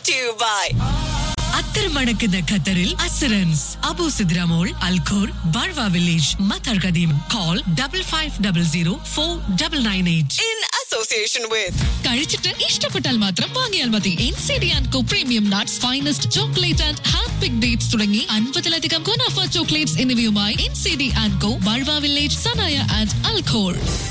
to you by അത്തരമടക്കുന്ന ഖത്തറിൽ അസറൻസ് അബു സിദ്രാമോൾ Al Khor Barwa village Matar Qadeem call double five double zero four double nine eight in association with കഴിച്ചിട്ട് ഇഷ്ടപ്പെട്ടാൽ മാത്രം വാങ്ങിയാൽ മതി N C D and co premium nuts finest chocolate and hand pick dates തുടങ്ങി അൻപതിലധികം ഗുണാഫ chocolates എന്നിവയുമായി N C D and co Barwa village Sanaiya and Al Khor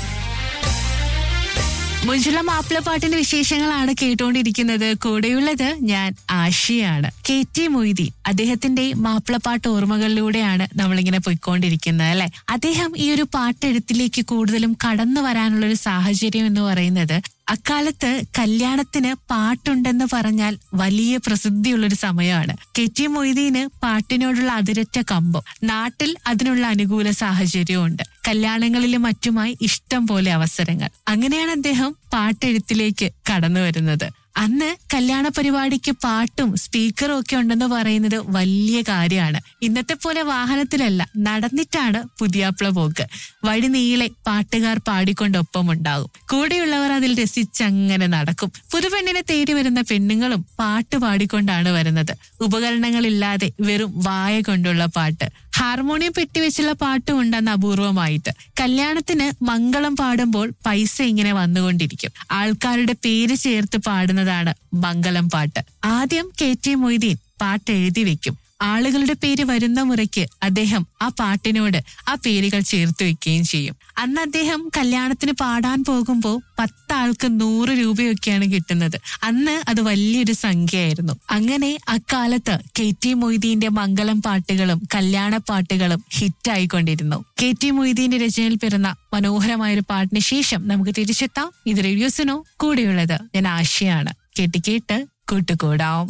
മുഞ്ചുള്ള മാപ്പിളപ്പാട്ടിന്റെ വിശേഷങ്ങളാണ് കേട്ടുകൊണ്ടിരിക്കുന്നത് കൂടെയുള്ളത് ഞാൻ ആഷിയാണ് കെ ടി മൊയ്തീൻ അദ്ദേഹത്തിന്റെ മാപ്പിളപ്പാട്ട് ഓർമ്മകളിലൂടെയാണ് നമ്മളിങ്ങനെ പോയിക്കൊണ്ടിരിക്കുന്നത് അല്ലെ അദ്ദേഹം ഈ ഒരു പാട്ടെഴുത്തിലേക്ക് കൂടുതലും കടന്നു വരാനുള്ള ഒരു സാഹചര്യം എന്ന് പറയുന്നത് അക്കാലത്ത് കല്യാണത്തിന് പാട്ടുണ്ടെന്ന് പറഞ്ഞാൽ വലിയ പ്രസിദ്ധിയുള്ള ഒരു സമയമാണ് കെ ടി മൊയ്തീന് പാട്ടിനോടുള്ള അതിരറ്റ കമ്പം നാട്ടിൽ അതിനുള്ള അനുകൂല സാഹചര്യവും ഉണ്ട് കല്യാണങ്ങളിലും മറ്റുമായി ഇഷ്ടം പോലെ അവസരങ്ങൾ അങ്ങനെയാണ് അദ്ദേഹം പാട്ടെഴുത്തിലേക്ക് കടന്നു വരുന്നത് അന്ന് കല്യാണ പരിപാടിക്ക് പാട്ടും സ്പീക്കറും ഒക്കെ ഉണ്ടെന്ന് പറയുന്നത് വലിയ കാര്യമാണ് ഇന്നത്തെ പോലെ വാഹനത്തിലല്ല നടന്നിട്ടാണ് പുതിയാപ്ല പോക്ക് വഴി നീളെ പാട്ടുകാർ പാടിക്കൊണ്ടൊപ്പം ഉണ്ടാകും കൂടെയുള്ളവർ അതിൽ രസിച്ചങ്ങനെ നടക്കും പുതുപെണ്ണിനെ തേടി വരുന്ന പെണ്ണുങ്ങളും പാട്ട് പാടിക്കൊണ്ടാണ് വരുന്നത് ഉപകരണങ്ങളില്ലാതെ വെറും വായ കൊണ്ടുള്ള പാട്ട് ഹാർമോണിയം പെട്ടിവെച്ചുള്ള പാട്ടും ഉണ്ടെന്ന് അപൂർവമായിട്ട് കല്യാണത്തിന് മംഗളം പാടുമ്പോൾ പൈസ ഇങ്ങനെ വന്നുകൊണ്ടിരിക്കും ആൾക്കാരുടെ പേര് ചേർത്ത് പാടുന്നതാണ് മംഗളം പാട്ട് ആദ്യം കെ ടി മൊയ്തീൻ പാട്ട് എഴുതി വെക്കും ആളുകളുടെ പേര് വരുന്ന മുറയ്ക്ക് അദ്ദേഹം ആ പാട്ടിനോട് ആ പേരുകൾ ചേർത്ത് വെക്കുകയും ചെയ്യും അന്ന് അദ്ദേഹം കല്യാണത്തിന് പാടാൻ പോകുമ്പോൾ പത്താൾക്ക് നൂറ് രൂപയൊക്കെയാണ് കിട്ടുന്നത് അന്ന് അത് വലിയൊരു സംഖ്യയായിരുന്നു അങ്ങനെ അക്കാലത്ത് കെ ടി മൊയ്തീന്റെ മംഗളം പാട്ടുകളും കല്യാണ പാട്ടുകളും ഹിറ്റായിക്കൊണ്ടിരുന്നു കെ ടി മൊയ്തീന്റെ രചനയിൽ പിറന്ന മനോഹരമായ ഒരു പാട്ടിന് ശേഷം നമുക്ക് തിരിച്ചെത്താം ഇത് റേഡിയോസിനോ കൂടെയുള്ളത് ഞാൻ ആശയാണ് കേട്ട് കേട്ട് കൂട്ടുകൂടാം